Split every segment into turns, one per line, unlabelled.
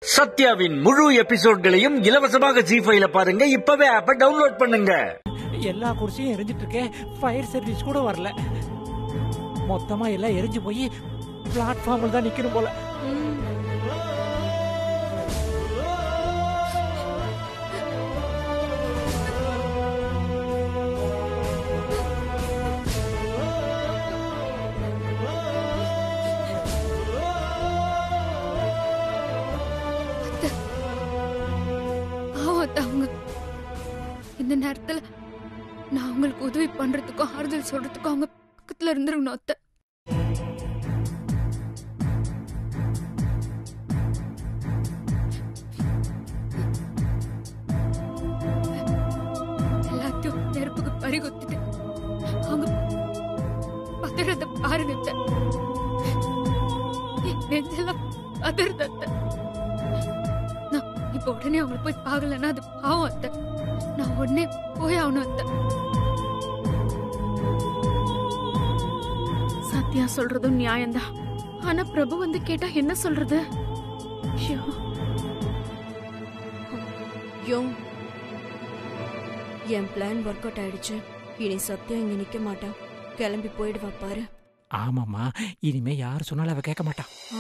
சத்யாவின் முழு எபிசோட்களையும் இலவசமாக ஜி ஃபைல பாருங்க இப்பவே ஆப்ப டவுன்லோட் பண்ணுங்க
எல்லா குடிசையும் எரிஞ்சிட்டு இருக்கேன் ஃபயர் சர்வீஸ் கூட வரல மொத்தமா எல்லாம் எரிஞ்சு போய் பிளாட்ஃபார்மில் தான் நிக்கணும் போல
பாவம் அத்தை அவங்க இந்த நேரத்துல நான் அவங்களுக்கு உதவி பண்றதுக்கும் ஆறுதல் சொல்றதுக்கும் அவங்க பக்கத்துல இருந்துருக்கணும் அத்தை எல்லாத்தையும் நெருப்புக்கு பறிகொத்துட்டு அவங்க பதறத பாருங்க அத்தை. என் நெஞ்செல்லாம் பதறுது அத்தை. நான் இப்ப உடனே அவங்களை போய் பார்க்கலன்னா அது பாவம் அத்தை நான் உடனே போய் ஆகணும் அத்தை
சத்யா சொல்றதும் நியாயம்தான் ஆனா பிரபு வந்து கேட்டா என்ன சொல்றது ஐயோ.
யோ என் பிளான் ஒர்க் அவுட் ஆயிடுச்சு இனி சத்யா இங்க நிக்க மாட்டா கிளம்பி போயிடுவா பாரு
ஆமாம்மா இனிமே யார் சொன்னாலும் அவ கேட்க மாட்டான்
ஆ,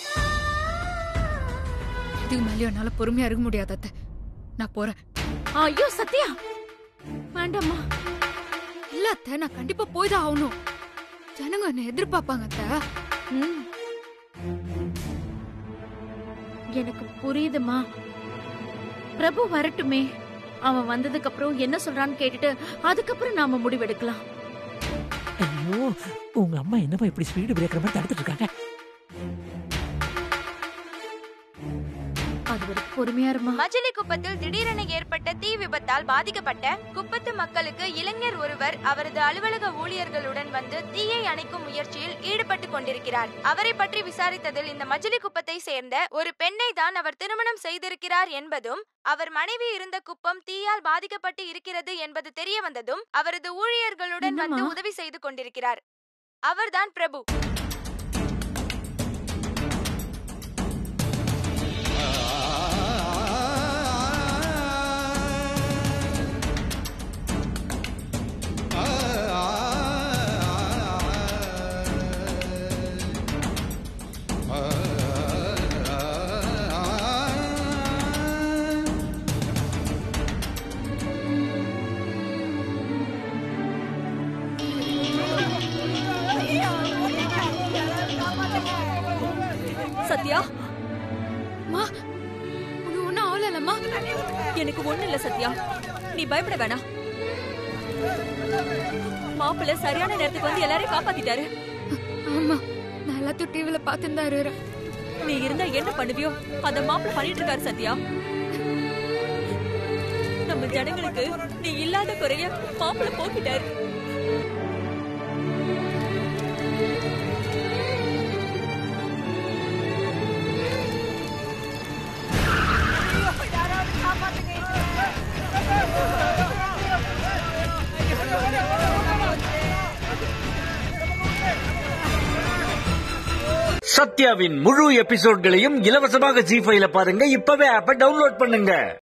இதுக்கு மேலேயும் என்னால பொறுமையா இருக்க முடியாது அத்தை நான் போறேன்
ஐயோ சத்யா வேண்டாம்மா
இல்ல அத்தை நான் கண்டிப்பா போய் தான் ஆகணும் ஜனங்க என்ன எதிர்பார்ப்பாங்க அத்தை
ம். எனக்கு புரியுதுமா பிரபு வரட்டுமே அவன் வந்ததுக்கு அப்புறம் என்ன சொல்றான்னு கேட்டுட்டு அதுக்கப்புறம் நாம முடிவெடுக்கலாம்
ஐயோ உங்க அம்மா என்னப்பா இப்படி ஸ்பீடு பிரேக்கர் மாதிரி தடுத்துட்டு இருக்காங்க
அது ஒரு பொறுமையா இருமா
மஜிலிக்குப்பத்தில் திடீரென ஏற்பட்ட தீ விபத்தால் பாதிக்கப்பட்ட குப்பத்து மக்களுக்கு இளைஞர் ஒருவர் அவரது அலுவலக ஊழியர்களுடன் வந்து தீயை அணைக்கும் முயற்சியில் ஈடுபட்டு கொண்டிருக்கிறார் அவரை பற்றி விசாரித்ததில் இந்த மஜிலிக்குப்பத்தை சேர்ந்த ஒரு பெண்ணை தான் அவர் திருமணம் செய்திருக்கிறார் என்பதும் அவர் மனைவி இருந்த குப்பம் தீயால் பாதிக்கப்பட்டு இருக்கிறது என்பது தெரிய வந்ததும் அவரது ஊழியர்களுடன் வந்து
என்னம்மா?
உதவி செய்து கொண்டிருக்கிறார் அவர்தான் பிரபு
சத்யா
அம்மா உனக்கு ஒன்றும் ஆகலம்மா
எனக்கு ஒண்ணு இல்ல சத்யா நீ பயப்பட வேணாம் மாப்பிள்ள சரியான நேரத்துக்கு வந்து எல்லாரையும் காப்பாத்திட்டாரு
ஆமா நான் எல்லாத்தையும் டிவில பார்த்துன்னு தான் இருக்கிறேன்
நீ இருந்தா என்ன பண்ணுவியோ அத மாப்பிள்ள பண்ணிட்டு இருக்காரு சத்யா நம்ம ஜனங்களுக்கு நீ இல்லாத குறைய மாப்பிள்ள போக்கிட்டாரு
சத்யாவின் முழு எபிசோட்களையும் இலவசமாக ஜி ஃபைல பாருங்க இப்பவே ஆப்ப டவுன்லோட் பண்ணுங்க